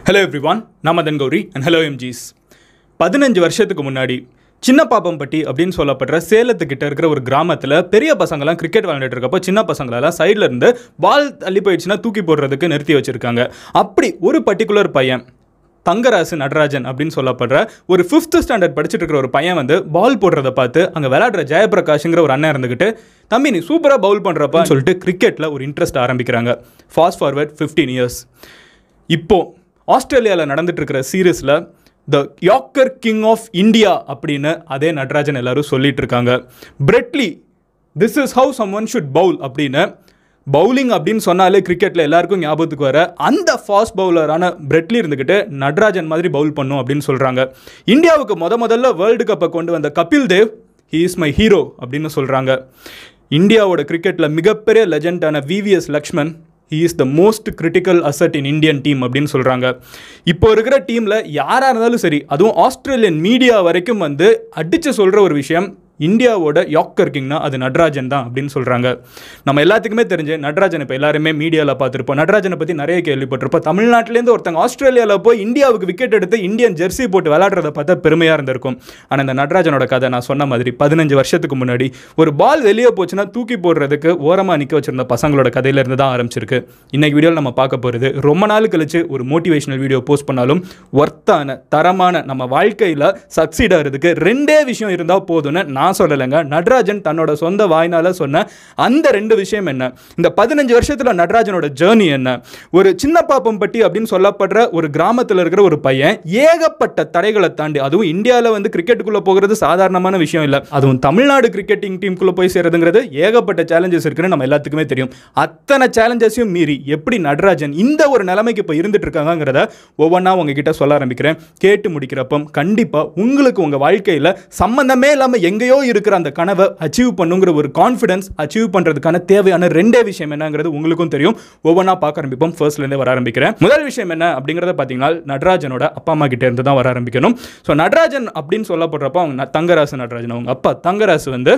hello everyone நான் Madan Gowri and hello எம்ஜிஸ் பதினஞ்சு வருஷத்துக்கு முன்னாடி சின்ன பாப்பம்பட்டி அப்படின்னு சொல்லப்படுற சேலத்துக்கிட்ட இருக்கிற ஒரு கிராமத்தில் பெரிய பசங்களாம் கிரிக்கெட் விளையாண்டுட்டு இருக்கப்போ சின்ன பசங்களெல்லாம் சைடில் இருந்து பால் தள்ளி போயிடுச்சுன்னா தூக்கி போடுறதுக்கு நிறுத்தி வச்சிருக்காங்க அப்படி ஒரு பர்டிகுலர் பையன் தங்கராசு நடராஜன் அப்படின்னு சொல்லப்படுற ஒரு ஃபிஃப்த் ஸ்டாண்டர்ட் படிச்சுட்டு இருக்கிற ஒரு பையன் வந்து பால் போடுறத பார்த்து அங்கே விளையாடுற ஜெயபிரகாஷ்ங்கிற ஒரு அண்ணன் இருந்துக்கிட்டு தம்பி நீ சூப்பராக பவுல் பண்ணுறப்ப சொல்லிட்டு கிரிக்கெட்டில் ஒரு இன்ட்ரெஸ்ட் ஆரம்பிக்கிறாங்க ஃபாஸ்ட் ஃபார்வர்ட் ஃபிஃப்டீன் இயர்ஸ் இப்போ ஆஸ்திரேலியாவில் நடந்துட்டு இருக்கிற சீரீஸில் the yorker king of India அப்படின்னு அதே நடராஜன் எல்லாரும் சொல்லிட்டு இருக்காங்க Brett Lee this is how some should bowl அப்படின்னு பவுலிங் அப்படின்னு சொன்னாலே கிரிக்கெட்டில் எல்லாருக்கும் ஞாபகத்துக்கு வர அந்த ஃபாஸ்ட் பவுலரான பிரெட்லி இருந்துக்கிட்டு நடராஜன் மாதிரி பவுல் பண்ணும் அப்படின்னு சொல்கிறாங்க இந்தியாவுக்கு முத முதல்ல வேர்ல்டு கப்பை கொண்டு வந்த Kapil Dev he is my hero அப்படின்னு சொல்கிறாங்க இந்தியாவோட கிரிக்கெட்டில் மிகப்பெரிய லெஜண்டான VVS Laxman he is the most critical asset in Indian team அப்படின்னு சொல்கிறாங்க இப்போ இருக்கிற டீமில் யாராக இருந்தாலும் சரி அதுவும் ஆஸ்திரேலியன் மீடியா வரைக்கும் வந்து அடித்து சொல்கிற ஒரு விஷயம் இந்தியாவோட யாக்கர் கிங்னா அது நடராஜன் தான் அப்படின்னு சொல்கிறாங்க நம்ம எல்லாத்துக்குமே தெரிஞ்சு நடராஜன் இப்போ எல்லாருமே மீடியாவில் பார்த்துருப்போம் நடராஜனை பற்றி நிறைய கேள்விப்பட்டிருப்போம் தமிழ்நாட்டிலேருந்து ஒருத்தங்க ஆஸ்திரேலியாவில் போய் இந்தியாவுக்கு விக்கெட் எடுத்து இந்தியன் ஜெர்சி போட்டு விளையாடுறத பார்த்தா பெருமையாக இருந்திருக்கும் ஆனால் இந்த நடராஜனோட கதை நான் சொன்ன மாதிரி பதினஞ்சு வருஷத்துக்கு முன்னாடி ஒரு பால் வெளியே போச்சுன்னா தூக்கி போடுறதுக்கு ஓரமாக நிற்க வச்சிருந்த பசங்களோட கதையிலேருந்து தான் ஆரம்பிச்சிருக்கு இன்னைக்கு வீடியோவில் நம்ம பார்க்க போகிறது ரொம்ப நாள் கழிச்சு ஒரு மோட்டிவேஷனல் வீடியோ போஸ்ட் பண்ணாலும் ஒர்த்தான தரமான நம்ம வாழ்க்கையில் சக்சீட் ஆகிறதுக்கு ரெண்டே விஷயம் இருந்தால் போதும்னு நான் சொல்லலைங்க நடராஜன் தன்னோட சொந்த வாய்னால சொன்ன அந்த ரெண்டு விஷயம் என்ன இந்த பதினஞ்சு வருஷத்தில் நடராஜனோட ஜேர்னி என்ன ஒரு சின்ன பாப்பம்பட்டி அப்படின்னு சொல்லப்படுற ஒரு கிராமத்தில் இருக்கிற ஒரு பையன் ஏகப்பட்ட தடைகளை தாண்டி அதுவும் இந்தியாவில் வந்து கிரிக்கெட்டுக்குள்ளே போகிறது சாதாரணமான விஷயம் இல்லை அதுவும் தமிழ்நாடு கிரிக்கெட்டிங் டீமுக்குள்ளே போய் சேர்றதுங்கிறது ஏகப்பட்ட சேலஞ்சஸ் இருக்குன்னு நம்ம எல்லாத்துக்குமே தெரியும் அத்தனை சேலஞ்சஸையும் மீறி எப்படி நடராஜன் இந்த ஒரு நிலைமைக்கு இப்போ இருந்துட்டு இருக்காங்கிறத ஒவ்வொன்றா உங்ககிட்ட சொல்ல ஆரம்பிக்கிறேன் கேட்டு முடிக்கிறப்போ கண்டிப்பாக உங்களுக்கு உங்கள் வாழ்க்கையில் சம்மந்தமே இல்லாமல் எங்கேயோ இருக்கிற அந்த கனவை அச்சீவ் பண்ணுங்கிற ஒரு கான்ஃபிடன்ஸ் அச்சீவ் பண்ணுறதுக்கான தேவையான ரெண்டே விஷயம் என்னங்கிறது உங்களுக்கும் தெரியும் ஒவ்வொன்றா பார்க்க ஆரம்பிப்போம் ஃபர்ஸ்ட்லேருந்தே வர ஆரம்பிக்கிறேன் முதல் விஷயம் என்ன அப்படிங்கிறத பார்த்தீங்கன்னா நடராஜனோட அப்பா அம்மா கிட்டே இருந்து தான் வர ஆரம்பிக்கணும் ஸோ நடராஜன் அப்படின்னு சொல்லப்படுறப்போ அவங்க ந- தங்கராசு நடராஜன் அவங்க அப்பா தங்கராசு வந்து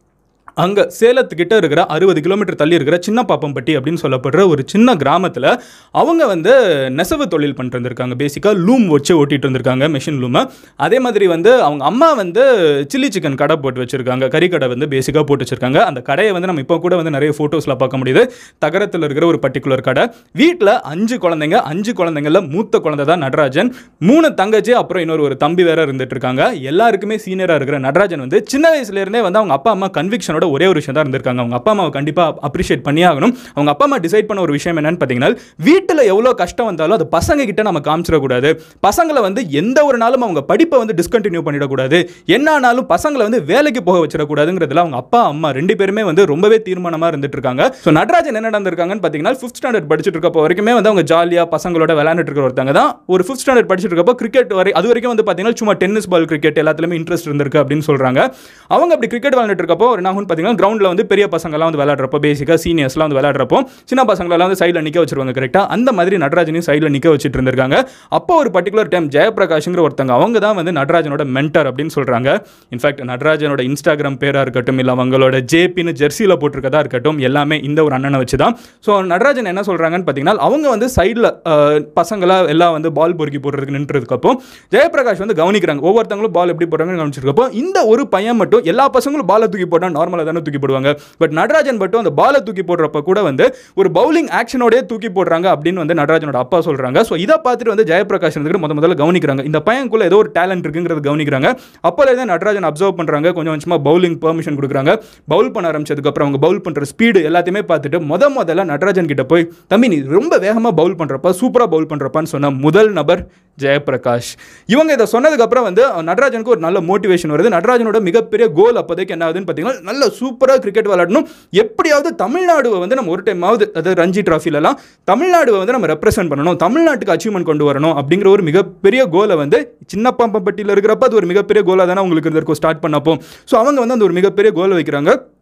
அங்கே சேலத்துக்கிட்ட இருக்கிற அறுபது கிலோமீட்டர் தள்ளி இருக்கிற சின்ன பாப்பம்பட்டி அப்படின்னு சொல்லப்படுற ஒரு சின்ன கிராமத்தில் அவங்க வந்து நெசவு தொழில் பண்ணிட்டு இருந்திருக்காங்க பேசிக்காக லூம் வச்சு ஓட்டிட்டு இருந்திருக்காங்க மெஷின் லூமை அதே மாதிரி வந்து அவங்க அம்மா வந்து சில்லி சிக்கன் கடை போட்டு வச்சிருக்காங்க கறி கடை வந்து பேசிக்காக போட்டு வச்சிருக்காங்க அந்த கடையை வந்து நம்ம இப்போ கூட வந்து நிறைய ஃபோட்டோஸில் பார்க்க முடியுது தகரத்தில் இருக்கிற ஒரு பர்டிகுலர் கடை வீட்டில் அஞ்சு குழந்தைங்க அஞ்சு குழந்தைங்கள மூத்த குழந்தை தான் நடராஜன் மூணு தங்கச்சி அப்புறம் இன்னொரு ஒரு தம்பி வேற இருந்துட்டு இருக்காங்க எல்லாருக்குமே சீனியராக இருக்கிற நடராஜன் வந்து சின்ன வயசுல இருந்தே வந்து அவங்க அப்பா அம்மா கன்விக்ஷனோட ஒரே ஒரு விஷயம் தான் இருந்திருக்காங்க அவங்க அப்பா அம்மாவை கண்டிப்பாக அப்ரிஷியேட் பண்ணி ஆகணும் அவங்க அப்பா அம்மா டிசைட் பண்ண ஒரு விஷயம் என்னன்னு பார்த்தீங்கன்னா வீட்டில் எவ்வளோ கஷ்டம் வந்தாலும் அது பசங்க கிட்ட நம்ம காமிச்சிடக்கூடாது பசங்களை வந்து எந்த ஒரு நாளும் அவங்க படிப்பை வந்து டிஸ்கண்டினியூ பண்ணிடக்கூடாது என்ன ஆனாலும் பசங்களை வந்து வேலைக்கு போக வச்சிடக்கூடாதுங்கிறதுல அவங்க அப்பா அம்மா ரெண்டு பேருமே வந்து ரொம்பவே தீர்மானமாக இருந்துட்டு இருக்காங்க ஸோ நடராஜன் என்ன நடந்திருக்காங்கன்னு பார்த்தீங்கன்னா ஃபிஃப்த் ஸ்டாண்டர்ட் படிச்சுட்டு இருக்கப்போ வரைக்குமே வந்து அவங்க ஜாலியாக பசங்களோட விளையாண்டுட்டு இருக்கிற ஒருத்தங்க தான் ஒரு ஃபிஃப்த் ஸ்டாண்டர்ட் படிச்சுட்டு இருக்கப்போ கிரிக்கெட் வரை அது வரைக்கும் வந்து பார்த்தீங்கன்னா சும்மா டென்னிஸ் பால் கிரிக்கெட் எல்லாத்துலேயுமே இன்ட்ரெஸ்ட் இருந்திருக்கு அப்படின்னு சொல்கிறாங்க அவங்க அப்படி கிரிக்கெட் விளையாண்டுட்டு இருக்கப்போ ஒரு என்ன ஆகும்னு பார்த்தீங்கன்னா கிரவுண்டில் வந்து பெரிய பசங்களாம் வந்து விளையாடுறப்போ பேசிக்காக சீனியர்ஸ்லாம் வந்து விளையாடுறப்போ சின்ன பசங்களெல்லாம் வந்து சைடில் நிற்க வச்சிருவாங்க கரெக்டாக அந்த மாதிரி நடராஜனையும் சைடில் நிற்க வச்சுட்டு இருந்திருக்காங்க அப்போ ஒரு பர்டிகுலர் டைம் ஜெயபிரகாஷ்ங்கிற ஒருத்தங்க அவங்க தான் வந்து நடராஜனோட மென்டர் அப்படின்னு சொல்கிறாங்க இன்ஃபேக்ட் நடராஜனோட இன்ஸ்டாகிராம் பேராக இருக்கட்டும் இல்லை அவங்களோட ஜேபின்னு ஜெர்சியில் போட்டிருக்கதா இருக்கட்டும் எல்லாமே இந்த ஒரு அண்ணனை வச்சு தான் ஸோ நடராஜன் என்ன சொல்கிறாங்கன்னு பார்த்தீங்கன்னா அவங்க வந்து சைடில் பசங்களா எல்லாம் வந்து பால் பொறுக்கி போடுறதுக்கு நின்றுறதுக்கப்போ ஜெயபிரகாஷ் வந்து கவனிக்கிறாங்க ஒவ்வொருத்தங்களும் பால் எப்படி போடுறாங்கன்னு கவனிச்சிருக்கப்போ இந்த ஒரு பையன் மட்டும் எல்லா பசங்களும் பாலை தூக்கி போட்டால் நார்மலாக தானே தூக்கி போடுவாங்க பட் நடராஜன் மட்டும் அந்த பாலை தூக்கி போடுறப்ப கூட வந்து ஒரு பவுலிங் ஆக்ஷனோடய தூக்கி போடுறாங்க அப்படின்னு வந்து நடராஜனோட அப்பா சொல்கிறாங்க ஸோ இதை பார்த்துட்டு வந்து ஜெயபிரகாஷ் வந்து முத முதல்ல கவனிக்கிறாங்க இந்த பையனுக்குள்ள ஏதோ ஒரு டேலண்ட் இருக்குங்கிறத கவனிக்கிறாங்க அப்போல தான் நடராஜன் அப்சர்வ் பண்ணுறாங்க கொஞ்சம் கொஞ்சமாக பவுலிங் பெர்மிஷன் கொடுக்குறாங்க பவுல் பண்ண ஆரம்பிச்சதுக்கப்புறம் அவங்க பவுல் பண்ணுற ஸ்பீடு எல்லாத்தையுமே பார்த்துட்டு முத முதல்ல நடராஜன் கிட்ட போய் தம்பி நீ ரொம்ப வேகமாக பவுல் பண்ணுறப்ப சூப்பராக பவுல் பண்ணுறப்பான்னு சொன்ன முதல் நபர் ஜெயபிரகாஷ் இவங்க இதை சொன்னதுக்கப்புறம் வந்து நடராஜனுக்கு ஒரு நல்ல மோட்டிவேஷன் வருது நடராஜனோட மிகப்பெரிய கோல் அப்போதைக்கு என்ன ஆகுதுன்னு பார்த்தீங்கன்னா நல்ல சூப்பராக கிரிக்கெட் விளையாடணும் எப்படியாவது தமிழ்நாடுவை வந்து நம்ம ஒரு டைமாவது அதாவது ரஞ்சி ட்ராஃபிலலாம் தமிழ்நாடுவை வந்து நம்ம ரெப்ரசென்ட் பண்ணணும் தமிழ்நாட்டுக்கு அச்சீவ்மெண்ட் கொண்டு வரணும் அப்படிங்கிற ஒரு மிகப்பெரிய கோலை வந்து சின்ன பாம்பப்பட்டியில் இருக்கிறப்ப அது ஒரு மிகப்பெரிய கோலாக தானே உங்களுக்கு இருந்திருக்கும் ஸ்டார்ட் பண்ணப்போ ஸோ அவங்க வந்து அந்த ஒரு மிகப்பெரிய கோலை வைக்கிறாங்க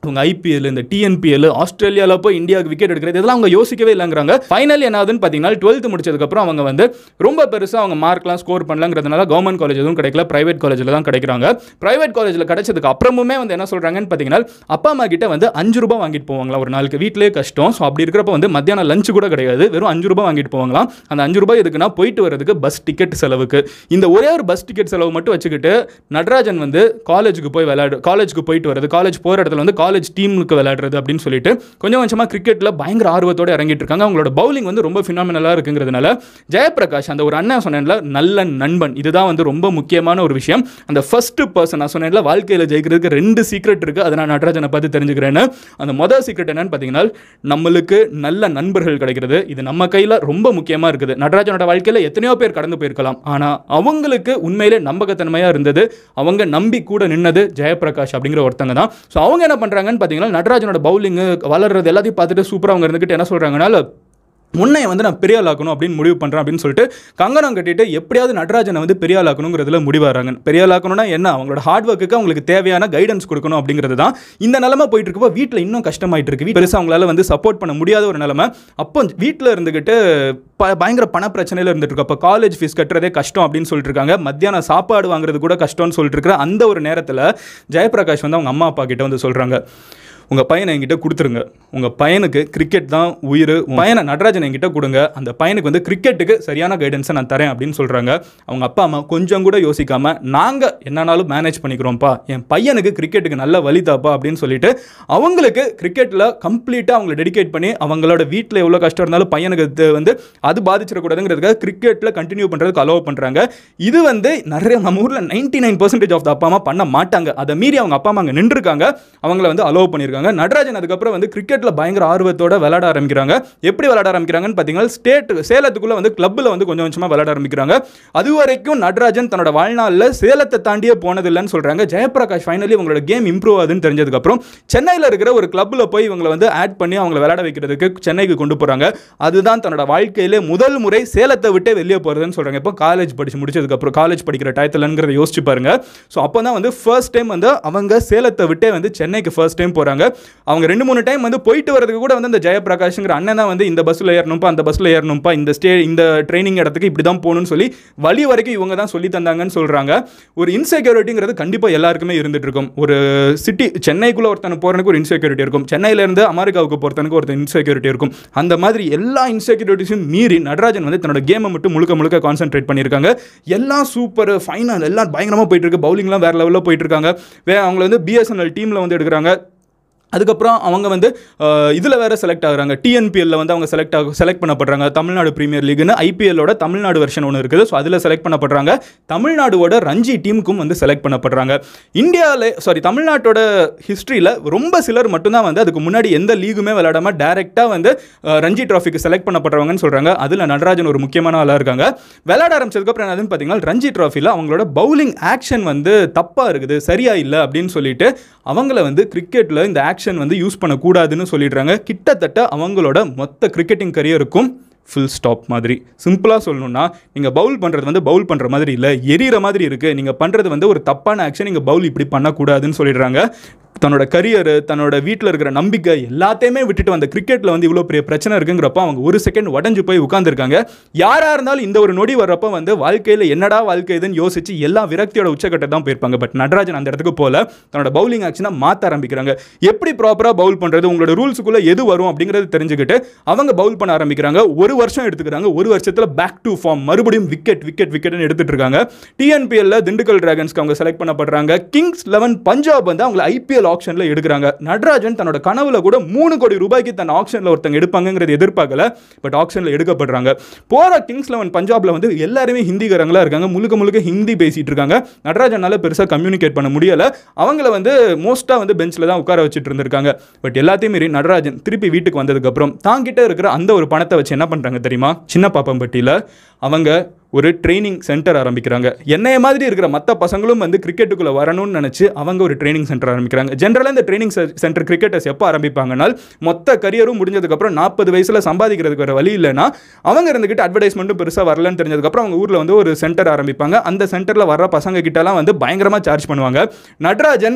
அவங்க ஐபிஎல் இந்த டிஎன்பிஎல் ஆஸ்திரேலியாவில் போய் இந்தியாவுக்கு விக்கெட் எடுக்கிறது இதெல்லாம் அவங்க யோசிக்கவே இல்லைங்கிறாங்க ஃபைனல் என்ன ஆகுதுன்னு பார்த்தீங்கன்னா டுவெல்த் முடிச்சதுக்கப்புறம் அவங்க வந்து ரொம்ப பெருசாக அவங்க மார்க்லாம் ஸ்கோர் பண்ணலங்கிறதுனால கவர்மெண்ட் காலேஜ் எதுவும் கிடைக்கல பிரைவேட் காலேஜில் தான் கிடைக்கிறாங்க பிரைவேட் காலேஜில் கிடைச்சதுக்கு அப்புறமுமே வந்து என்ன சொல்கிறாங்கன்னு பார்த்தீங்கன்னா அப்பா அம்மா கிட்ட வந்து அஞ்சு ரூபாய் வாங்கிட்டு போவாங்களா ஒரு நாளுக்கு வீட்டிலே கஷ்டம் ஸோ அப்படி இருக்கிறப்ப வந்து மத்தியானம் லஞ்ச் கூட கிடையாது வெறும் அஞ்சு ரூபாய் வாங்கிட்டு போவாங்களாம் அந்த அஞ்சு ரூபாய் எதுக்குன்னா போயிட்டு வரதுக்கு பஸ் டிக்கெட் செலவுக்கு இந்த ஒரே ஒரு பஸ் டிக்கெட் செலவு மட்டும் வச்சுக்கிட்டு நடராஜன் வந்து காலேஜுக்கு போய் விளையாடு காலேஜுக்கு போயிட்டு வருது காலேஜ் போகிற இடத்துல வந்து காலேஜ் டீமுக்கு விளையாடுறது அப்படின்னு சொல்லிட்டு கொஞ்சம் கொஞ்சமாக கிரிக்கெட்டில் பயங்கர ஆர்வத்தோட இறங்கிட்டு இருக்காங்க அவங்களோட பவுலிங் வந்து ரொம்ப ஃபினாமினலாக இருக்குங்கிறதுனால ஜெயபிரகாஷ் அந்த ஒரு அண்ணன் சொன்னேன்ல நல்ல நண்பன் இதுதான் வந்து ரொம்ப முக்கியமான ஒரு விஷயம் அந்த ஃபர்ஸ்ட் பர்சன் நான் சொன்னேன்ல வாழ்க்கையில் ஜெயிக்கிறதுக்கு ரெண்டு சீக்ரெட் இருக்குது அதை நான் நடராஜனை பார்த்து தெரிஞ்சுக்கிறேன்னு அந்த மொதல் சீக்ரெட் என்னன்னு பார்த்தீங்கன்னா நம்மளுக்கு நல்ல நண்பர்கள் கிடைக்கிறது இது நம்ம கையில் ரொம்ப முக்கியமாக இருக்குது நடராஜனோட வாழ்க்கையில் எத்தனையோ பேர் கடந்து போயிருக்கலாம் ஆனால் அவங்களுக்கு உண்மையிலே நம்பகத்தன்மையாக இருந்தது அவங்க நம்பி கூட நின்னது ஜெயபிரகாஷ் அப்படிங்கிற ஒருத்தங்க தான் ஸோ அவங்க என்ன பண்ணுறாங்கன்னு பார்த்தீங்கன்னா நடராஜனோட பவுலிங்கு வளர்றது எல்லாத்தையும் பார்த்துட்டு சூப்பராக அவங்க இருந்துக்கிட்டு என்ன சொல்கிறாங்கன்னா முன்னைய வந்து நான் பெரிய ஆளாக்கணும் அப்படின்னு முடிவு பண்ணுறேன் அப்படின்னு சொல்லிட்டு கங்கணம் கட்டிட்டு எப்படியாவது நடராஜனை வந்து பெரிய ஆளாக்கணுங்கிறதுல முடிவாகிறாங்க பெரிய ஆளாக்கணும்னா என்ன அவங்களோட ஹார்ட் ஒர்க்குக்கு அவங்களுக்கு தேவையான கைடன்ஸ் கொடுக்கணும் அப்படிங்கிறது தான் இந்த நிலமை போயிட்டு இருக்கப்போ வீட்டில் இன்னும் கஷ்டமாயிட்டு இருக்கு பெருசாக அவங்களால வந்து சப்போர்ட் பண்ண முடியாத ஒரு நிலமை அப்போ வீட்டில் இருந்துக்கிட்டு ப பயங்கர பண பிரச்சனையில் இருந்துட்டு இருக்கு அப்போ காலேஜ் ஃபீஸ் கட்டுறதே கஷ்டம் அப்படின்னு சொல்லிட்டு இருக்காங்க மத்தியானம் சாப்பாடு வாங்குறது கூட கஷ்டம்னு சொல்லிட்டு இருக்கிற அந்த ஒரு நேரத்தில் ஜெயபிரகாஷ் வந்து அவங்க அம்மா அப்பா கிட்ட வந்து சொல்கிறாங்க உங்கள் பையனை என்கிட்ட கொடுத்துருங்க உங்கள் பையனுக்கு கிரிக்கெட் தான் உயிர் உங்க பையனை நடராஜன் என்கிட்ட கொடுங்க அந்த பையனுக்கு வந்து கிரிக்கெட்டுக்கு சரியான கைடன்ஸை நான் தரேன் அப்படின்னு சொல்கிறாங்க அவங்க அப்பா அம்மா கொஞ்சம் கூட யோசிக்காமல் நாங்கள் என்னன்னாலும் மேனேஜ் பண்ணிக்கிறோம்ப்பா என் பையனுக்கு கிரிக்கெட்டுக்கு நல்ல வழி தாப்பா அப்படின்னு சொல்லிட்டு அவங்களுக்கு கிரிக்கெட்டில் கம்ப்ளீட்டாக அவங்களை டெடிகேட் பண்ணி அவங்களோட வீட்டில் எவ்வளோ கஷ்டம் இருந்தாலும் பையனுக்கு இது வந்து அது பாதிச்சிடக்கூடாதுங்கிறதுக்காக கிரிக்கெட்டில் கண்டினியூ பண்ணுறதுக்கு அலோவ் பண்ணுறாங்க இது வந்து நிறைய நம்ம ஊரில் ninety nine percentage of the அப்பா அம்மா பண்ண மாட்டாங்க அதை மீறி அவங்க அப்பா அம்மா அங்கே நின்றுருக்காங்க அவங்கள வந்து அலோவ் பண்ணியிருக்காங்க நடராஜன் அதுக்கப்புறம் வந்து கிரிக்கெட்டில் பயங்கர ஆர்வத்தோட விளையாட ஆரம்பிக்கிறாங்க எப்படி விளையாட ஆரம்பிக்கிறாங்கன்னு பார்த்தீங்கன்னா ஸ்டேட் சேலத்துக்குள்ளே வந்து கிளப்பில் வந்து கொஞ்சம் கொஞ்சமாக விளையாட ஆரம்பிக்கிறாங்க அது வரைக்கும் நடராஜன் தன்னோட வாழ்நாளில் சேலத்தை தாண்டியே போனதில்லைன்னு சொல்கிறாங்க ஜெயபிரகாஷ் ஃபைனலி உங்களோட கேம் இம்ப்ரூவ் ஆகுதுன்னு தெரிஞ்சதுக்கப்புறம் சென்னையில் இருக்கிற ஒரு கிளப்பில் போய் இவங்களை வந்து ஆட் பண்ணி அவங்கள விளையாட வைக்கிறதுக்கு சென்னைக்கு கொண்டு போகிறாங்க அதுதான் தன்னோட வாழ்க்கையிலே முதல் முறை சேலத்தை விட்டே வெளியே போகிறதுன்னு சொல்கிறாங்க இப்போ காலேஜ் படிச்சு முடிச்சதுக்கப்புறம் காலேஜ் படிக்கிற டயத்துலங்கிறத யோசிச்சு பாருங்க ஸோ அப்போ தான் வந்து ஃபர்ஸ்ட் டைம் வந்து அவங்க சேலத்தை விட்டே வந்து சென்னைக்கு ஃபர்ஸ்ட் டைம் போகிறாங்க அவங்க ரெண்டு மூணு டைம் வந்து போயிட்டு வரதுக்கு கூட வந்து இந்த ஜெயபிரகாஷ்ங்கிற அண்ணன் தான் வந்து இந்த பஸ்ஸில் ஏறணும்ப்பா அந்த பஸ்ஸில் ஏறணும்ப்பா இந்த ஸ்டே இந்த ட்ரைனிங் இடத்துக்கு இப்படி தான் போகணும்னு சொல்லி வழி வரைக்கும் இவங்க தான் சொல்லி தந்தாங்கன்னு சொல்கிறாங்க ஒரு இன்செக்யூரிட்டிங்கிறது கண்டிப்பாக எல்லாருக்குமே இருந்துட்டு இருக்கும் ஒரு சிட்டி சென்னைக்குள்ளே ஒருத்தனை போகிறதுக்கு ஒரு இன்செக்யூரிட்டி இருக்கும் சென்னையிலேருந்து அமெரிக்காவுக்கு போகிறதுக்கு ஒருத்தன் இன்செக்யூரிட்டி இருக்கும் அந்த மாதிரி எல்லா இன்செக்யூரிட்டிஸும் மீறி நடராஜன் வந்து தன்னோட கேமை மட்டும் முழுக்க முழுக்க கான்சென்ட்ரேட் பண்ணியிருக்காங்க எல்லாம் சூப்பர் ஃபைனல் எல்லாம் பயங்கரமாக போயிட்டு இருக்கு பவுலிங்லாம் வேறு லெவலில் போயிட்டு இருக்காங்க வே அவங்கள வந்து பிஎஸ்என்எல் டீமில் வந்து எடுக்கிறாங்க அதுக்கப்புறம் அவங்க வந்து இதில் வேறு செலக்ட் ஆகுறாங்க டிஎன்பிஎல்ல வந்து அவங்க செலக்ட் ஆக செலக்ட் பண்ணப்படுறாங்க தமிழ்நாடு பிரீமியர் லீக்னு ஐபிஎல்லோட தமிழ்நாடு வெர்ஷன் ஒன்று இருக்குது ஸோ அதில் செலக்ட் பண்ணப்படுறாங்க தமிழ்நாடோட ரஞ்சி டீமுக்கும் வந்து செலக்ட் பண்ணப்படுறாங்க இந்தியாவில் சாரி தமிழ்நாட்டோட ஹிஸ்ட்ரியில் ரொம்ப சிலர் மட்டும்தான் வந்து அதுக்கு முன்னாடி எந்த லீகுமே விளையாடாம டேரெக்டாக வந்து அஹ், ரஞ்சி ட்ராஃபிக்கு செலக்ட் பண்ணப்படுறவங்கன்னு சொல்கிறாங்க அதில் நடராஜன் ஒரு முக்கியமான ஆளாக இருக்காங்க விளையாட ஆரம்பிச்சதுக்கப்புறம் என்னதுன்னு பார்த்தீங்கன்னா ரஞ்சி ட்ராஃபியில் அவங்களோட பவுலிங் ஆக்ஷன் வந்து தப்பாக இருக்குது சரியா இல்லை அப்படின்னு சொல்லிட்டு அவங்கள வந்து கிரிக்கெட்டில் இந்த ஆக்ஷன் வந்து யூஸ் பண்ணக்கூடாதுன்னு சொல்லிடுறாங்க கிட்டத்தட்ட அவங்களோட மொத்த கிரிக்கெட்டிங் கரியருக்கும் ஃபுல் ஸ்டாப் மாதிரி சிம்பிளாக சொல்லணும்னா நீங்கள் பவுல் பண்ணுறது வந்து பவுல் பண்ணுற மாதிரி இல்லை எரியிற மாதிரி இருக்குது நீங்கள் பண்ணுறது வந்து ஒரு தப்பான ஆக்ஷன் நீங்கள் பவுல் இப்படி பண்ணக்கூடாதுன்னு சொல்லிடுறாங்க தன்னோட கரியரு தன்னோட வீட்டில் இருக்கிற நம்பிக்கை எல்லாத்தையுமே விட்டுட்டு வந்த கிரிக்கெட்டில் வந்து இவ்வளோ பெரிய பிரச்சனை இருக்குங்கிறப்ப அவங்க ஒரு செகண்ட் உடஞ்சு போய் உட்காந்துருக்காங்க யாராக இருந்தாலும் இந்த ஒரு நொடி வர்றப்ப வந்து வாழ்க்கையில் என்னடா வாழ்க்கை இதுன்னு யோசிச்சு எல்லா விரக்தியோட உச்சக்கட்டை தான் போயிருப்பாங்க பட் நடராஜன் அந்த இடத்துக்கு போல தன்னோட பவுலிங் ஆக்ஷனை மாற்ற ஆரம்பிக்கிறாங்க எப்படி ப்ராப்பராக பவுல் பண்ணுறது உங்களோட ரூல்ஸுக்குள்ளே எது வரும் அப்படிங்கிறது தெரிஞ்சுக்கிட்டு அவங்க பவுல் பண்ண ஆரம்பிக்கிறாங்க ஒரு வருஷம் எடுத்துக்கிறாங்க ஒரு வருஷத்தில் பேக் டு ஃபார்ம் மறுபடியும் விக்கெட் விக்கெட் விக்கெட்னு எடுத்துட்டு இருக்காங்க டிஎன்பிஎல்ல திண்டுக்கல் டிராகன்ஸ்க்கு அவங்க செலக்ட் பண்ணப்படுறாங்க கிங்ஸ் லெவன் பஞ்சாப் வந்து அவங்களை ஐபிஎல் ஆப்ஷனில் எடுக்கிறாங்க நடராஜன் தன்னோட கனவுல கூட மூணு கோடி ரூபாய்க்கு தன் ஆப்ஷனில் ஒருத்தங்க எடுப்பாங்கங்கிறது எதிர்பார்க்கல பட் ஆப்ஷனில் எடுக்கப்படுறாங்க போகிற கிங்ஸ் லெவன் பஞ்சாப்ல வந்து எல்லாருமே ஹிந்திக்காரங்களா இருக்காங்க முழுக்க முழுக்க ஹிந்தி பேசிட்டு இருக்காங்க நடராஜனால பெருசாக கம்யூனிகேட் பண்ண முடியல அவங்கள வந்து மோஸ்ட்டாக வந்து பெஞ்சில் தான் உட்கார வச்சுட்டு இருந்திருக்காங்க பட் எல்லாத்தையும் மீறி நடராஜன் திருப்பி வீட்டுக்கு வந்ததுக்கப்புறம் தாங்கிட்ட இருக்கிற அந்த ஒரு பணத்தை வச்சு என்ன பண்ணுறாங்க தெரியுமா சின்ன பாப்பம்பட்டியில் அவங்க ஒரு ட்ரைனிங் சென்டர் ஆரம்பிக்கிறாங்க என்னைய மாதிரி இருக்கிற மற்ற பசங்களும் வந்து கிரிக்கெட்டுக்குள்ளே வரணும்னு நினச்சி அவங்க ஒரு ட்ரைனிங் சென்டர் ஆரம்பிக்கிறாங்க ஜென்ரலாக இந்த ட்ரைனிங் சென்டர் கிரிக்கெட்டர்ஸ் எப்போ ஆரம்பிப்பாங்கனால் மொத்த கரியரும் முடிஞ்சதுக்கப்புறம் நாற்பது வயசில் சம்பாதிக்கிறதுக்கு வேறு வழி இல்லைன்னா அவங்க இருந்துக்கிட்டு அட்வர்டைஸ்மெண்ட்டும் பெருசாக வரலன்னு தெரிஞ்சதுக்கப்புறம் அவங்க ஊரில் வந்து ஒரு சென்டர் ஆரம்பிப்பாங்க அந்த சென்டரில் வர பசங்க கிட்டலாம் வந்து பயங்கரமாக சார்ஜ் பண்ணுவாங்க நடராஜன்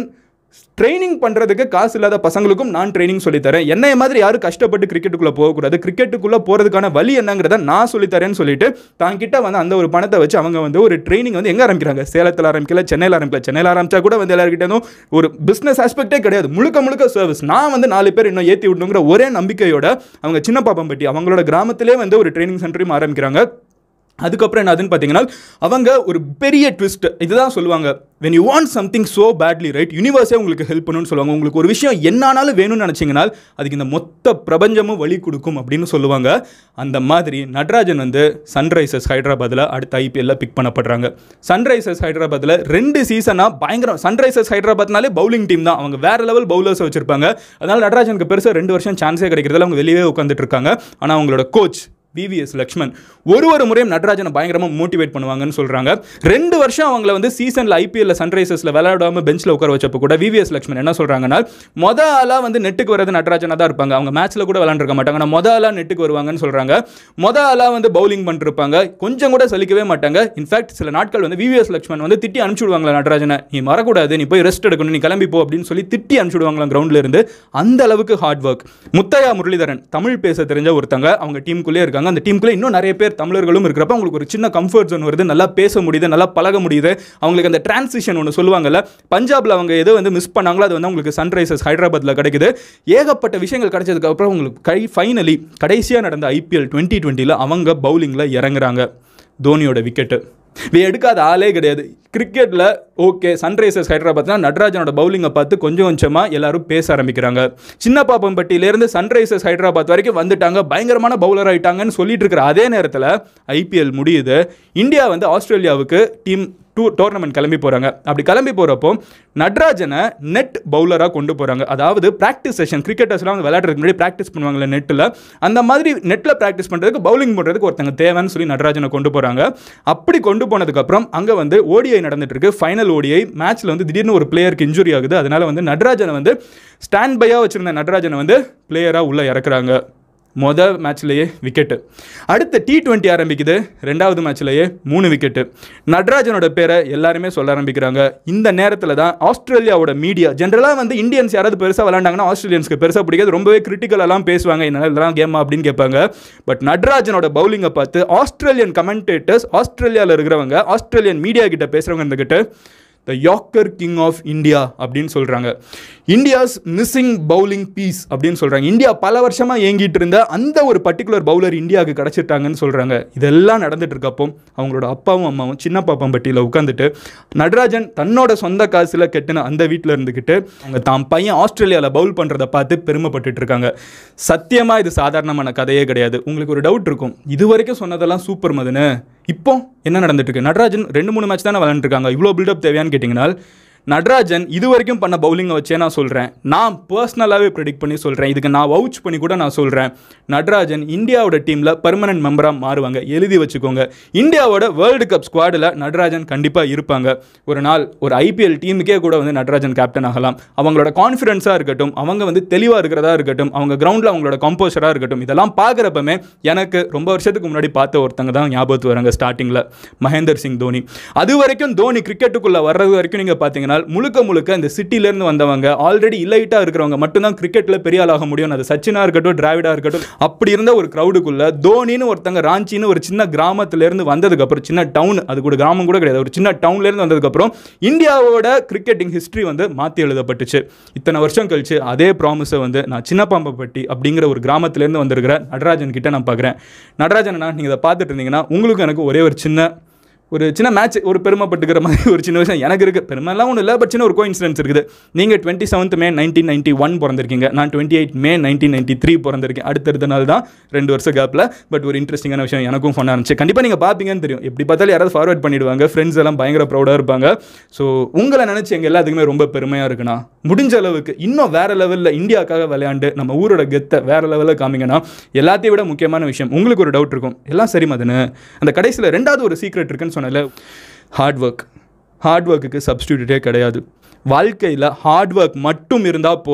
ட்ரைனிங் பண்ணுறதுக்கு காசு இல்லாத பசங்களுக்கும் நான் ட்ரைனிங் சொல்லித்தரேன் என்னைய மாதிரி யாரும் கஷ்டப்பட்டு கிரிக்கெட்டுக்குள்ளே போகக்கூடாது கிரிக்கெட்டுக்குள்ளே போகிறதுக்கான வழி என்னங்கிறத நான் சொல்லித்தரேன்னு சொல்லிட்டு தான் கிட்ட வந்து அந்த ஒரு பணத்தை வச்சு அவங்க வந்து ஒரு ட்ரைனிங் வந்து எங்கே ஆரம்பிக்கிறாங்க சேலத்தில் ஆரம்பிக்கல சென்னையில் ஆரம்பிக்கல சென்னையில் ஆரம்பிச்சா கூட வந்து எல்லாருக்கிட்டே ஒரு பிஸ்னஸ் ஆஸ்பெக்டே கிடையாது முழுக்க முழுக்க சர்வீஸ் நான் வந்து நாலு பேர் இன்னும் ஏற்றி விடணுங்கிற ஒரே நம்பிக்கையோட அவங்க சின்ன பாப்பம்பட்டி அவங்களோட கிராமத்திலே வந்து ஒரு ட்ரைனிங் சென்டரையும் ஆரம்பிக்கிறாங்க அதுக்கப்புறம் என்ன ஆகுதுன்னு பார்த்தீங்கன்னா அவங்க ஒரு பெரிய ட்விஸ்ட் இதுதான் சொல்லுவாங்க when you want something so badly right யூனிவர்ஸே உங்களுக்கு ஹெல்ப் பண்ணணும்னு சொல்லுவாங்க உங்களுக்கு ஒரு விஷயம் என்னானாலும் வேணும்னு நினச்சிங்கன்னா அதுக்கு இந்த மொத்த பிரபஞ்சமும் வழி கொடுக்கும் அப்படின்னு சொல்லுவாங்க அந்த மாதிரி நட்ராஜன் வந்து சன்ரைசர்ஸ் ஹைதராபாத்தில் அடுத்த ஐபிஎல்ல பிக் பண்ணப்படுறாங்க சன்ரைசர்ஸ் ஹைதராபாத்தில் ரெண்டு சீசனாக பயங்கரம் சன்ரைசர்ஸ் ஹைதராபாத்னாலே பவுலிங் டீம் தான் அவங்க வேற லெவல் பவுலர்ஸ் வச்சிருப்பாங்க அதனால நட்ராஜனுக்கு பெருசாக ரெண்டு வருஷம் சான்ஸே கிடைக்கிறதுல அவங்க வெளியே உட்காந்துட்டு இருக்காங்க ஆனால் அவங்களோட கோச் விவிஎஸ் லக்ஷ்மன் ஒரு ஒரு முறையும் நடராஜனை பயங்கரமாக மோட்டிவேட் பண்ணுவாங்கன்னு சொல்கிறாங்க ரெண்டு வருஷம் அவங்கள வந்து சீசனில் ஐபிஎல்ல சன்ரைசர்ஸில் விளையாடாம பெஞ்சில் உட்கார வச்சப்போ கூட விவிஎஸ் லக்ஷ்மன் என்ன சொல்கிறாங்கன்னா மொத ஆளாக வந்து நெட்டுக்கு வரது நடராஜனாக தான் இருப்பாங்க அவங்க மேட்ச்சில் கூட விளாண்டுருக்க மாட்டாங்க ஆனால் மொத ஆளாக நெட்டுக்கு வருவாங்கன்னு சொல்கிறாங்க மொத ஆளாக வந்து பவுலிங் பண்ணிருப்பாங்க கொஞ்சம் கூட சலிக்கவே மாட்டாங்க இன்ஃபேக்ட் சில நாட்கள் வந்து விவிஎஸ் லக்ஷ்மன் வந்து திட்டி அனுப்பிச்சு விடுவாங்களா நடராஜனை நீ மறக்கூடாது நீ போய் ரெஸ்ட் எடுக்கணும் நீ கிளம்பி போ அப்படின்னு சொல்லி திட்டி அனுப்பிச்சு விடுவாங்களாம் கிரவுண்டில் இருந்து அந்த அளவுக்கு ஹார்ட் ஒர்க் முத்தையா முரளிதரன் தமிழ் பேச தெரிஞ்ச ஒருத்தங்க அவங்க டீமுக்குள்ளே இருக்காங்க அந்த டீமுக்குள்ளே இன்னும் நிறைய பேர் தமிழர்களும் இருக்கிறப்ப அவங்களுக்கு ஒரு சின்ன கம்ஃபர்ட் ஜோன் வருது நல்லா பேச முடியுது நல்லா பழக முடியுது அவங்களுக்கு அந்த டிரான்சிஷன் ஒன்று சொல்லுவாங்கல்ல பஞ்சாப்ல அவங்க எது வந்து மிஸ் பண்ணாங்களோ அது வந்து அவங்களுக்கு சன்ரைசர்ஸ் ஹைதராபாத்தில் கிடைக்குது ஏகப்பட்ட விஷயங்கள் கிடைச்சதுக்கு அப்புறம் உங்களுக்கு கை ஃபைனலி கடைசியாக நடந்த ஐபிஎல் டுவெண்ட்டி டுவெண்ட்டியில் அவங்க பவுலிங்கில் இறங்குறாங்க தோனியோட விக்கெட்டு இவ எடுக்காத ஆளே கிடையாது கிரிக்கெட்டில் ஓகே சன்ரைசர்ஸ் ஹைதராபாத்னா நடராஜனோட பவுலிங்கை பார்த்து கொஞ்சம் கொஞ்சமாக எல்லாரும் பேச ஆரம்பிக்கிறாங்க சின்ன பாப்பம்பட்டியிலேருந்து சன்ரைசர்ஸ் ஹைதராபாத் வரைக்கும் வந்துட்டாங்க பயங்கரமான பவுலர் ஆயிட்டாங்கன்னு சொல்லிட்டு இருக்கிற அதே நேரத்தில் ஐபிஎல் முடியுது இந்தியா வந்து ஆஸ்திரேலியாவுக்கு டீம் டூ டோர்னமெண்ட் கிளம்பி போகிறாங்க அப்படி கிளம்பி போகிறப்போ நட்ராஜனை நெட் பவுலராக கொண்டு போகிறாங்க அதாவது ப்ராக்டிஸ் செஷன் கிரிக்கெட்டர்ஸ்லாம் வந்து விளையாடுறதுக்கு முன்னாடி ப்ராக்டிஸ் பண்ணுவாங்கல்ல நெட்டில் அந்த மாதிரி நெட்டில் ப்ராக்டிஸ் பண்ணுறதுக்கு பவுலிங் பண்ணுறதுக்கு ஒருத்தங்க தேவைன்னு சொல்லி நட்ராஜனை கொண்டு போகிறாங்க அப்படி கொண்டு போனதுக்கப்புறம் அங்கே வந்து ஓடிஐ நடந்துட்டு இருக்கு ஃபைனல் ஓடிஐ மேட்ச்சில் வந்து திடீர்னு ஒரு பிளேயருக்கு இன்ஜுரி ஆகுது அதனால வந்து நட்ராஜனை வந்து ஸ்டாண்ட் பையாக வச்சிருந்த நட்ராஜனை வந்து பிளேயராக உள்ளே இறக்குறாங்க மொதல் மேட்ச்லேயே விக்கெட்டு அடுத்த டி டுவெண்ட்டி ஆரம்பிக்குது ரெண்டாவது மேட்ச்லேயே மூணு விக்கெட்டு நட்ராஜனோட பேரை எல்லாருமே சொல்ல ஆரம்பிக்கிறாங்க இந்த நேரத்தில் தான் ஆஸ்திரேலியாவோட மீடியா ஜென்ரலாக வந்து இந்தியன்ஸ் யாராவது பெருசாக விளாண்டாங்கன்னா ஆஸ்திரேலியன்ஸ்க்கு பெருசாக பிடிக்காது ரொம்பவே கிரிட்டிக்கலெல்லாம் பேசுவாங்க என்ன இதெல்லாம் கேமா அப்படின்னு கேட்பாங்க பட் நட்ராஜனோட பவுலிங்கை பார்த்து ஆஸ்திரேலியன் கமெண்டேட்டர்ஸ் ஆஸ்திரேலியாவில் இருக்கிறவங்க ஆஸ்திரேலியன் மீடியா கிட்ட பேசுகிறவங்க இருந்துக்கிட்டு the yorker king of India அப்படின்னு சொல்கிறாங்க இந்தியாஸ் மிஸ்ஸிங் பவுலிங் பீஸ் அப்படின்னு சொல்கிறாங்க இந்தியா பல வருஷமாக ஏங்கிட்டு இருந்த அந்த ஒரு பர்டிகுலர் பவுலர் இந்தியாவுக்கு கிடச்சிட்டாங்கன்னு சொல்கிறாங்க இதெல்லாம் நடந்துட்டு இருக்கப்போ அவங்களோட அப்பாவும் அம்மாவும் சின்ன பாப்பம்பட்டியில் உட்காந்துட்டு நடராஜன் தன்னோட சொந்த காசில் கெட்டின அந்த வீட்டில் இருந்துக்கிட்டு அவங்க தான் பையன் ஆஸ்திரேலியாவில் பவுல் பண்ணுறதை பார்த்து பெருமைப்பட்டுட்டு இருக்காங்க சத்தியமாக இது சாதாரணமான கதையே கிடையாது உங்களுக்கு ஒரு டவுட் இருக்கும் இது வரைக்கும் சொன்னதெல்லாம் சூப்பர் மதுன்னு இப்போ என்ன நடந்துட்டு இருக்கு நடராஜன் ரெண்டு மூணு மேட்ச் தானே விளாண்டுருக்காங்க இவ்வளோ பில்டப் தேவையான்னு கேட்டிங்கன்னா நடராஜன் இது வரைக்கும் பண்ண பவுலிங்கை வச்சே நான் சொல்கிறேன் நான் பர்சனலாகவே ப்ரெடிக்ட் பண்ணி சொல்கிறேன் இதுக்கு நான் வவுச் பண்ணி கூட நான் சொல்கிறேன் நடராஜன் இந்தியாவோட டீமில் பர்மனன்ட் மெம்பராக மாறுவாங்க எழுதி வச்சுக்கோங்க இந்தியாவோட வேர்ல்டு கப் ஸ்குவாடில் நடராஜன் கண்டிப்பாக இருப்பாங்க ஒரு நாள் ஒரு ஐபிஎல் டீமுக்கே கூட வந்து நடராஜன் கேப்டன் ஆகலாம் அவங்களோட கான்ஃபிடென்ஸாக இருக்கட்டும் அவங்க வந்து தெளிவாக இருக்கிறதா இருக்கட்டும் அவங்க கிரவுண்டில் அவங்களோட கம்போசராக இருக்கட்டும் இதெல்லாம் பார்க்குறப்பமே எனக்கு ரொம்ப வருஷத்துக்கு முன்னாடி பார்த்த ஒருத்தங்க தான் ஞாபகத்து வராங்க ஸ்டார்டிங்கில் மகேந்தர் சிங் தோனி அது வரைக்கும் தோனி கிரிக்கெட்டுக்குள்ளே வர்றது வரைக்கும் நீங்கள் பார்த்தீங்கன்னா முழுக்க முழுக்க இந்த சிட்டிலேருந்து வந்தவங்க ஆல்ரெடி இலைட்டாக இருக்கிறவங்க மட்டும்தான் கிரிக்கெட்டில் பெரிய ஆளாக முடியும் அது சச்சினா இருக்கட்டும் டிராவிடா இருக்கட்டும் அப்படி இருந்த ஒரு க்ரௌடுக்குள்ள தோனின்னு ஒருத்தங்க ராஞ்சின்னு ஒரு சின்ன கிராமத்திலேருந்து வந்ததுக்கப்புறம் சின்ன டவுன் அது கூட கிராமம் கூட கிடையாது ஒரு சின்ன டவுன்லேருந்து வந்ததுக்கப்புறம் இந்தியாவோட கிரிக்கெட்டிங் ஹிஸ்ட்ரி வந்து மாற்றி எழுதப்பட்டுச்சு இத்தனை வருஷம் கழிச்சு அதே ப்ராமிஸை வந்து நான் சின்ன பாம்பப்பட்டி அப்படிங்கிற ஒரு கிராமத்திலேருந்து வந்திருக்கிற நடராஜன் கிட்ட நான் பார்க்குறேன் நடராஜன் நீங்கள் இதை பார்த்துட்டு இருந்தீங்கன்னா உங்களுக்கு எனக்கு ஒரே ஒரு சின்ன ஒரு சின்ன மேட்ச் ஒரு பெருமைப்பட்டுக்கிற மாதிரி ஒரு சின்ன விஷயம் எனக்கு இருக்குது பெருமைலாம் ஒன்றும் இல்லை பட் சின்ன ஒரு கோயின்சிடன்ஸ் இருக்குது நீங்கள் twenty seventh May nineteen ninety one பிறந்திருக்கீங்க நான் twenty eight May nineteen ninety three பிறந்திருக்கேன் அடுத்தடுத்த நாள் தான் ரெண்டு வருஷம் கேப்பில் பட் ஒரு இன்ட்ரெஸ்டிங்கான விஷயம் எனக்கும் ஃபன்னாக இருந்துச்சு கண்டிப்பாக நீங்கள் பார்ப்பீங்கன்னு தெரியும் எப்படி பார்த்தாலும் யாராவது ஃபார்வர்ட் பண்ணிடுவாங்க ஃப்ரெண்ட்ஸ் எல்லாம் பயங்கர ப்ரௌடாக இருப்பாங்க ஸோ உங்களை நினச்சி எங்கள் எல்லாத்துக்குமே ரொம்ப பெருமையாக இருக்குண்ணா முடிஞ்ச அளவுக்கு இன்னும் வேற லெவலில் இந்தியாவுக்காக விளையாண்டு நம்ம ஊரோட கெத்தை வேற லெவலில் காமிங்கன்னா எல்லாத்தையும் விட முக்கியமான விஷயம் உங்களுக்கு ஒரு டவுட் இருக்கும் எல்லாம் சரி மதனு அந்த கடைசியில் ரெண்டாவது ஒரு சீக்ரெட் இருக்குன்னு சொன்னல ஹார்ட் ஒர்க் ஹார்ட் ஒர்க்குக்கு சப்ஸ்டியூட்டே கிடையாது வாழ்க்கையில் ஹார்ட் ஒர்க் மட்டும் இருந்தால் போதும்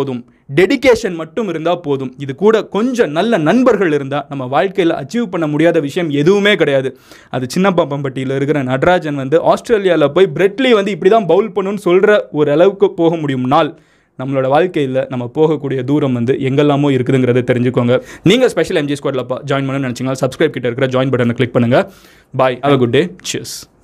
டெடிகேஷன் மட்டும் இருந்தால் போதும் இது கூட கொஞ்சம் நல்ல நண்பர்கள் இருந்தால் நம்ம வாழ்க்கையில் அச்சீவ் பண்ண முடியாத விஷயம் எதுவுமே கிடையாது அது சின்ன பாப்பம்பட்டியில் இருக்கிற நடராஜன் வந்து ஆஸ்திரேலியாவில் போய் பிரெட்லி வந்து இப்படி தான் பவுல் பண்ணணும்னு சொல்கிற ஒரு அளவுக்கு போக முடியும் நாள் நம்மளோட வாழ்க்கையில் நம்ம போகக்கூடிய தூரம் வந்து எங்கெல்லாமோ இருக்குதுங்கிறத தெரிஞ்சுக்கோங்க நீங்கள் ஸ்பெஷல் எம்ஜி ஸ்குவாடில் ஜாயின் பண்ணணும்னு நினச்சிங்கன்னா சப்ஸ்கிரைப் கிட்ட இருக்கிற ஜாயின் பட்டனை கிளிக் பண்ணுங்கள் bye have a good day cheers